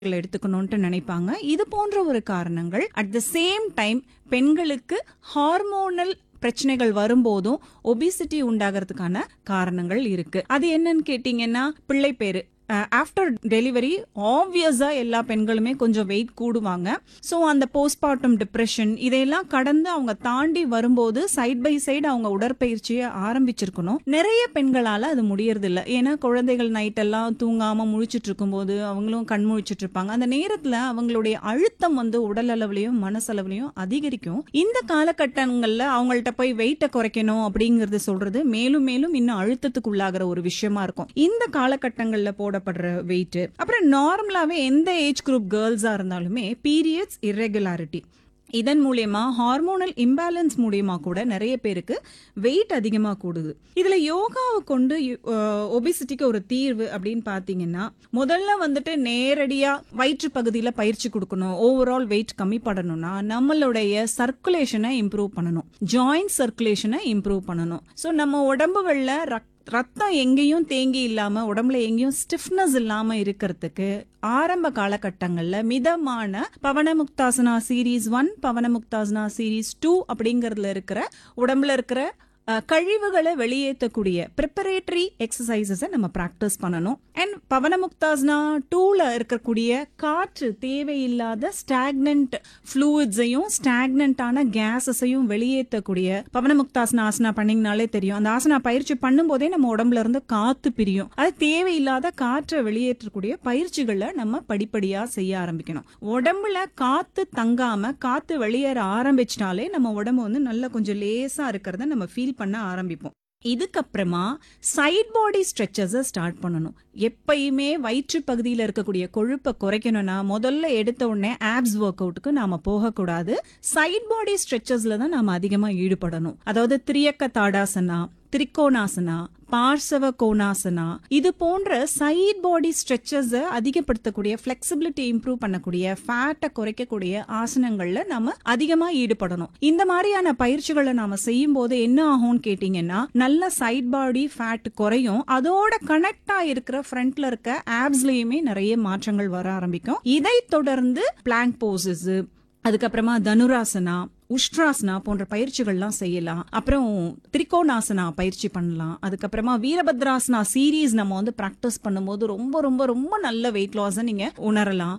எடுத்துக்கணும்ட்டு நினைப்பாங்க இது போன்ற ஒரு காரணங்கள் அட் த சேம் டைம் பெண்களுக்கு ஹார்மோனல் பிரச்சனைகள் வரும்போதும் ஒபிசிட்டி உண்டாகிறதுக்கான காரணங்கள் இருக்கு அது என்னன்னு கேட்டீங்கன்னா பிள்ளை பேரு ஆஃப்டர் டெலிவரி ஆப்வியஸா எல்லா பெண்களுமே கொஞ்சம் வெயிட் கூடுவாங்க ஸோ அந்த போஸ்ட்மார்ட்டம் டிப்ரெஷன் இதையெல்லாம் கடந்து அவங்க தாண்டி வரும்போது சைட் பை சைடு அவங்க உடற்பயிற்சியை ஆரம்பிச்சிருக்கணும் நிறைய பெண்களால அது முடியறது இல்ல ஏன்னா குழந்தைகள் நைட் எல்லாம் தூங்காம முழிச்சிட்டு இருக்கும்போது அவங்களும் கண் முழிச்சிட்டு இருப்பாங்க அந்த நேரத்துல அவங்களுடைய அழுத்தம் வந்து உடல் அளவுலயும் மனசளவுலயும் அதிகரிக்கும் இந்த காலகட்டங்கள்ல அவங்கள்ட்ட போய் வெயிட்டை குறைக்கணும் அப்படிங்கறது சொல்றது மேலும் மேலும் இன்னும் அழுத்தத்துக்கு உள்ளாகிற ஒரு விஷயமா இருக்கும் இந்த காலகட்டங்கள்ல போடப்படுற வெயிட் அப்புறம் நார்மலாவே எந்த ஏஜ் குரூப் கேர்ள்ஸா இருந்தாலுமே பீரியட்ஸ் இர்ரெகுலாரிட்டி இதன் மூலியமா ஹார்மோனல் இம்பேலன்ஸ் மூலியமா கூட நிறைய பேருக்கு வெயிட் அதிகமா கூடுது இதுல யோகாவை கொண்டு ஒபிசிட்டிக்கு ஒரு தீர்வு அப்படின்னு பாத்தீங்கன்னா முதல்ல வந்துட்டு நேரடியா வயிற்று பகுதியில பயிற்சி கொடுக்கணும் ஓவரால் வெயிட் கம்மி பண்ணணும்னா நம்மளுடைய சர்க்குலேஷனை இம்ப்ரூவ் பண்ணணும் ஜாயிண்ட் சர்க்குலேஷனை இம்ப்ரூவ் பண்ணணும் ஸோ நம்ம உடம்புகள்ல ரக் ரத்தம் எங்கேயும் தேங்கி இல்லாம உடம்புல எங்கேயும் ஸ்டிஃப்னஸ் இல்லாம இருக்கிறதுக்கு ஆரம்ப காலகட்டங்கள்ல மிதமான Pavanamuktasana series one Pavanamuktasana series two அப்படிங்கறதுல இருக்கிற உடம்புல இருக்கிற அஹ், கழிவுகளை வெளியேற்றக்கூடிய ப்ரிப்பரேட்டரி எக்ஸசைசஸை நம்ம ப்ராக்டிஸ் பண்ணணும் அண்ட் பவனமுக்தாஸ்னா டூல இருக்கக்கூடிய காற்று தேவையில்லாத ஸ்டாக்னன்ட் ஃப்ளூயிட்ஸையும் ஸ்டாக்னண்டான கேஸஸையும் வெளியேற்றக்கூடிய பவனமுக்தாசனா ஆசனா பண்ணீங்கனாலே தெரியும் அந்த ஆசனா பயிற்சி பண்ணும்போதே நம்ம உடம்புல இருந்து காத்து பிரியும் அது தேவையில்லாத காற்றை வெளியேற்றக்கூடிய பயிற்சிகளை நம்ம படிப்படியா செய்ய ஆரம்பிக்கணும் உடம்புல காத்து தங்காம காத்து வெளியேற ஆரம்பிச்சிட்டாலே நம்ம உடம்பு வந்து நல்லா கொஞ்சம் லேசா இருக்கிறத நம்ம ஃபீல் பண்ண ஆரம்பிப்போம் இதுக்கப்புறமா சைட் பாடி ஸ்ட்ரெச்சஸை ஸ்டார்ட் பண்ணணும் எப்பயுமே வயிற்று பகுதியில் இருக்கக்கூடிய கொழுப்பை குறைக்கணும்னா முதல்ல எடுத்த உடனே ஆப்ஸ் ஒர்க் அவுட்டுக்கு நாம போகக்கூடாது சைட் பாடி ஸ்ட்ரெச்சஸ்ல தான் நாம அதிகமா ஈடுபடணும் அதாவது திரியக்க தாடாசனா திரிகோணாசனா பார்சவ கோணாசனா இது போன்ற சைட் பாடி ஸ்ட்ரெச்சஸ் அதிகப்படுத்தக்கூடிய ஃபிளெக்சிபிலிட்டி இம்ப்ரூவ் பண்ணக்கூடிய ஃபேட்டை குறைக்கக்கூடிய ஆசனங்கள்ல நாம அதிகமா ஈடுபடணும் இந்த மாதிரியான பயிற்சிகளை நாம செய்யும் போது என்ன ஆகும்னு கேட்டீங்கன்னா நல்ல சைட் பாடி ஃபேட் குறையும் அதோட கனெக்டா இருக்கிற ஃப்ரண்ட்ல இருக்க ஆப்ஸ்லயுமே நிறைய மாற்றங்கள் வர ஆரம்பிக்கும் இதை தொடர்ந்து பிளாங்க் போசஸ் அதுக்கப்புறமா தனுராசனா உஷ்ட்ராசனா போன்ற பயிற்சிகள்லாம் செய்யலாம் அப்புறம் திரிகோணாசனா பயிற்சி பண்ணலாம் அதுக்கப்புறமா வீரபத்ராசனா சீரீஸ் நம்ம வந்து பிராக்டிஸ் பண்ணும்போது ரொம்ப ரொம்ப ரொம்ப நல்ல வெயிட் லாஸை நீங்க உணரலாம்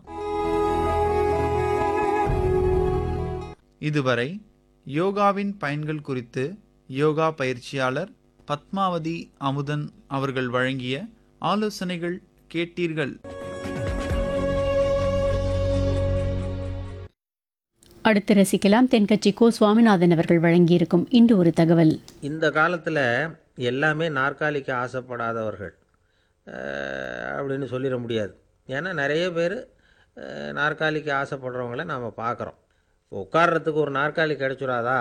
இதுவரை யோகாவின் பயன்கள் குறித்து யோகா பயிற்சியாளர் பத்மாவதி அமுதன் அவர்கள் வழங்கிய ஆலோசனைகள் கேட்டீர்கள் அடுத்து ரசிக்கலாம் தென்கட்சி கோ சுவாமிநாதன் அவர்கள் வழங்கியிருக்கும் இன்று ஒரு தகவல் இந்த காலத்தில் எல்லாமே நாற்காலிக்கு ஆசைப்படாதவர்கள் அஹ், அப்படின்னு சொல்லிட முடியாது ஏன்னா நிறைய பேர் நாற்காலிக்கு ஆசைப்படுறவங்கள நாம் பார்க்குறோம் உட்கார்றதுக்கு ஒரு நாற்காலி கிடச்சிடாதா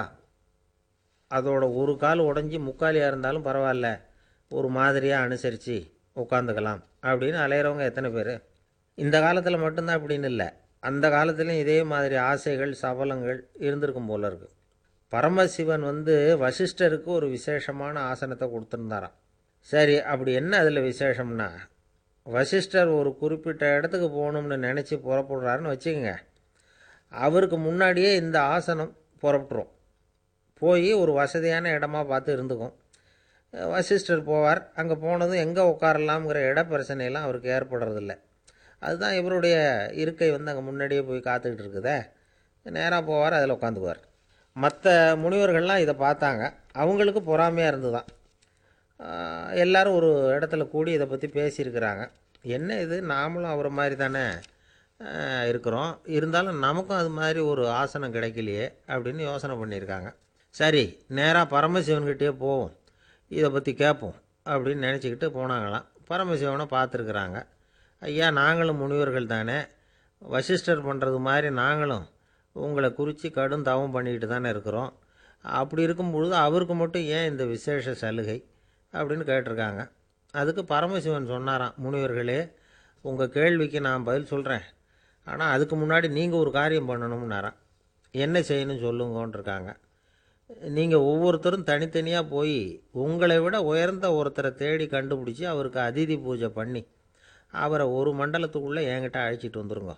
அதோட ஒரு கால் உடஞ்சி முக்காலியாக இருந்தாலும் பரவாயில்ல ஒரு மாதிரியாக அனுசரித்து உட்காந்துக்கலாம் அப்படின்னு அலையிறவங்க எத்தனை பேர் இந்த காலத்தில் மட்டும்தான் அப்படின்னு இல்லை அந்த காலத்துலேயும் இதே மாதிரி ஆசைகள் சபலங்கள் இருந்திருக்கும் போல இருக்கு பரமசிவன் வந்து வசிஷ்டருக்கு ஒரு விசேஷமான ஆசனத்தை கொடுத்துருந்தாராம் சரி அப்படி என்ன அதில் விசேஷம்னா வசிஷ்டர் ஒரு குறிப்பிட்ட இடத்துக்கு போகணும்னு நினச்சி புறப்படுறாருன்னு வச்சுக்கோங்க அவருக்கு முன்னாடியே இந்த ஆசனம் புறப்பட்டுரும் போய் ஒரு வசதியான இடமா பார்த்து இருந்துக்கும் வசிஷ்டர் போவார் அங்கே போனதும் எங்கே உட்காரலாம்ங்கிற இட பிரச்சனையெல்லாம் அவருக்கு ஏற்படுறதில்ல அதுதான் இவருடைய இருக்கை வந்து அங்கே முன்னாடியே போய் காத்துக்கிட்டு இருக்குதே நேராக போவார் அதில் உட்காந்துக்குவார் மற்ற முனிவர்கள்லாம் இதை பார்த்தாங்க அவங்களுக்கு பொறாமையாக இருந்துதான் ஆஹ் எல்லாரும் ஒரு இடத்துல கூடி இதை பற்றி பேசியிருக்கிறாங்க என்ன இது நாமளும் அவரை மாதிரி தானே ஆஹ் இருக்கிறோம் இருந்தாலும் நமக்கும் அது மாதிரி ஒரு ஆசனம் கிடைக்கலையே அப்படின்னு யோசனை பண்ணியிருக்காங்க சரி நேராக பரமசிவன்கிட்டயே போவோம் இதை பற்றி கேட்போம் அப்படின்னு நினச்சிக்கிட்டு போனாங்களாம் பரமசிவனை பார்த்துருக்குறாங்க ஐயா நாங்களும் முனிவர்கள் தானே வசிஷ்டர் பண்ணுறது மாதிரி நாங்களும் உங்களை குறித்து கடும் தவம் பண்ணிக்கிட்டு தானே இருக்கிறோம் அப்படி இருக்கும் பொழுது அவருக்கு மட்டும் ஏன் இந்த விசேஷ சலுகை அப்படின்னு கேட்டிருக்காங்க அதுக்கு பரமசிவன் சொன்னாராம் முனிவர்களே உங்கள் கேள்விக்கு நான் பதில் சொல்கிறேன் ஆனால் அதுக்கு முன்னாடி நீங்கள் ஒரு காரியம் பண்ணணும்னாராம் என்ன செய்யணும் சொல்லுங்கன்றிருக்காங்க நீங்கள் ஒவ்வொருத்தரும் தனித்தனியாக போய் உங்களை விட உயர்ந்த ஒருத்தரை தேடி கண்டுபிடிச்சி அவருக்கு அதிதி பூஜை பண்ணி அவரை ஒரு மண்டலத்துக்குள்ளே என்கிட்ட அழைச்சிட்டு வந்துருங்க